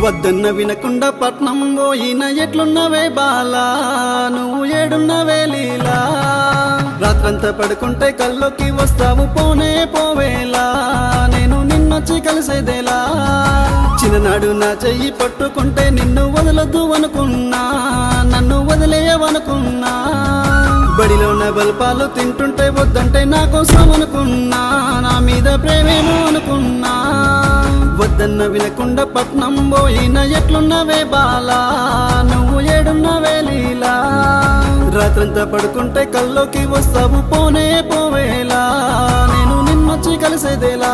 వద్దన్న వినకుండా పట్నం పోయిన ఎట్లున్నవే బాలా నువ్వు ఏడున్నవే లీలా రాత్రంతా పడుకుంటే కల్లోకి వస్తావు పోనే పోవేలా నేను నిన్నొచ్చి కలిసేదేలా చిన్ననాడు నా చెయ్యి పట్టుకుంటే నిన్ను వదలొద్దు అనుకున్నా నన్ను వదిలేయవనుకున్నా బడిలోన బల్పాలు తింటుంటే వద్దంటే నా కోసం అనుకున్నా నా మీద ప్రేమేమో అనుకున్నా వద్దన్న వినకుండా పట్నం పోయిన ఎట్లున్నవే బాలా నువ్వు ఏడున్నవే లీలా రాత్రంతా పడుకుంటే కల్లోకి వస్తావు పోనే పోవేలా నేను నిన్నొచ్చి కలిసేదేలా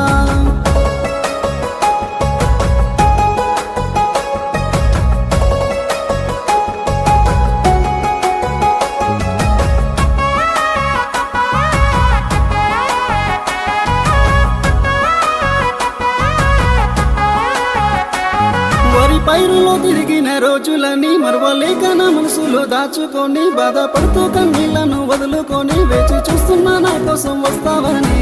వరి పైరులో తిరిగిన రోజులని మరవలేక నా మనసులో దాచుకొని బాధపడుతూ కన్నీళ్లను వదులుకొని వేచి చూస్తున్నా నా కోసం వస్తావని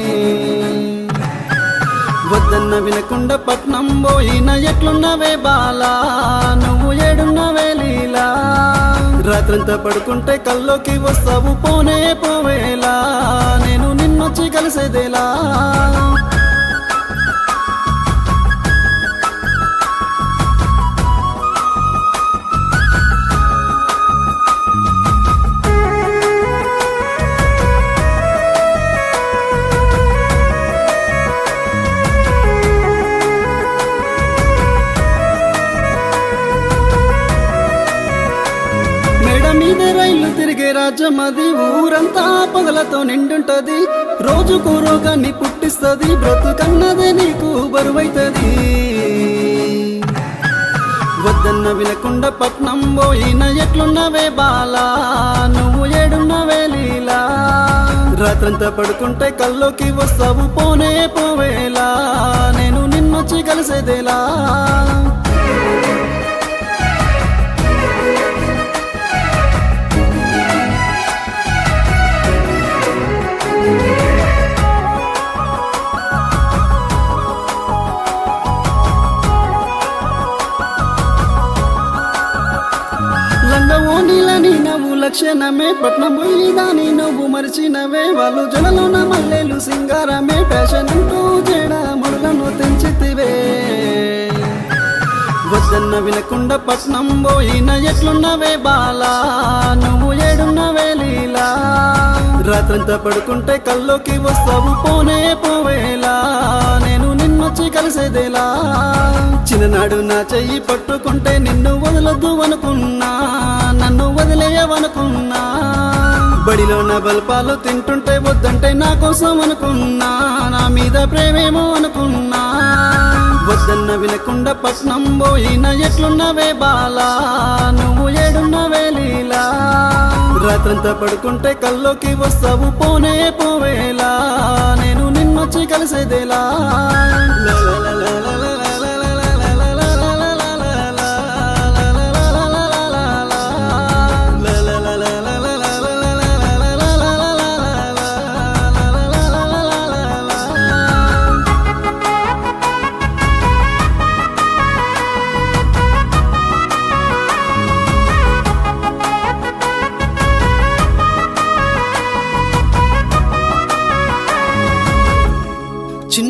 వద్దన్న వినకుండా పట్నం పోయిన ఎట్లున్నవే బాలా నువ్వు ఏడున్నవే లీలా రాత్రంతా పడుకుంటే కల్లోకి వస్తావు పోనే పోవేలా నేను నిన్నొచ్చి కలిసేదేలా మేడ మీద రైలు తిరిగే రాజ్యం అది ఊరంతా పగలతో నిండుంటది రోజుకు రోగాన్ని పుట్టిస్తది బ్రతుకన్నదే నీకు బరువైతది వద్దన్న వినకుండా పట్నం పోయిన ఎట్లున్నవే బాలా నువ్వు ఏడున్నవే లీలా రాత్రంతా పడుకుంటే కల్లోకి వస్తావు పోనే పోవేలా నేను నిన్నొచ్చి కలిసేదేలా లంగవోనిలని నవ్వు లక్షణమే పట్నం పోయి దాని నువ్వు మరిచినవే వాళ్ళు జడలోన మల్లెలు సింగారమే ఫ్యాషన్ అంటూ జడ ముడులను తెంచితివే వద్దన్న వినకుండా పట్నం పోయిన ఎట్లున్నవే బాలా నువ్వు ఏడున్నవే లీలా రాత్రంతా పడుకుంటే కల్లోకి వస్తావు పోనే పోవేలా నేను నిన్నొచ్చి కలిసేదేలా చిన్ననాడు నా చెయ్యి పట్టుకుంటే నిన్ను వదలొద్దు అనుకున్నా నన్ను వదిలేయవనుకున్నా బడిలో నా బల్పాలు తింటుంటే వద్దంటే నా కోసం అనుకున్నా నా మీద ప్రేమేమో అనుకున్నా వద్దన్న వినకుండా పట్నం పోయిన ఎట్లున్నవే బాలా నువ్వు ఏడున్నవే లీలా రాత్రంతా పడుకుంటే కల్లోకి వస్తావు పోనే పోవేలా నేను నిన్నొచ్చి కలిసేదేలా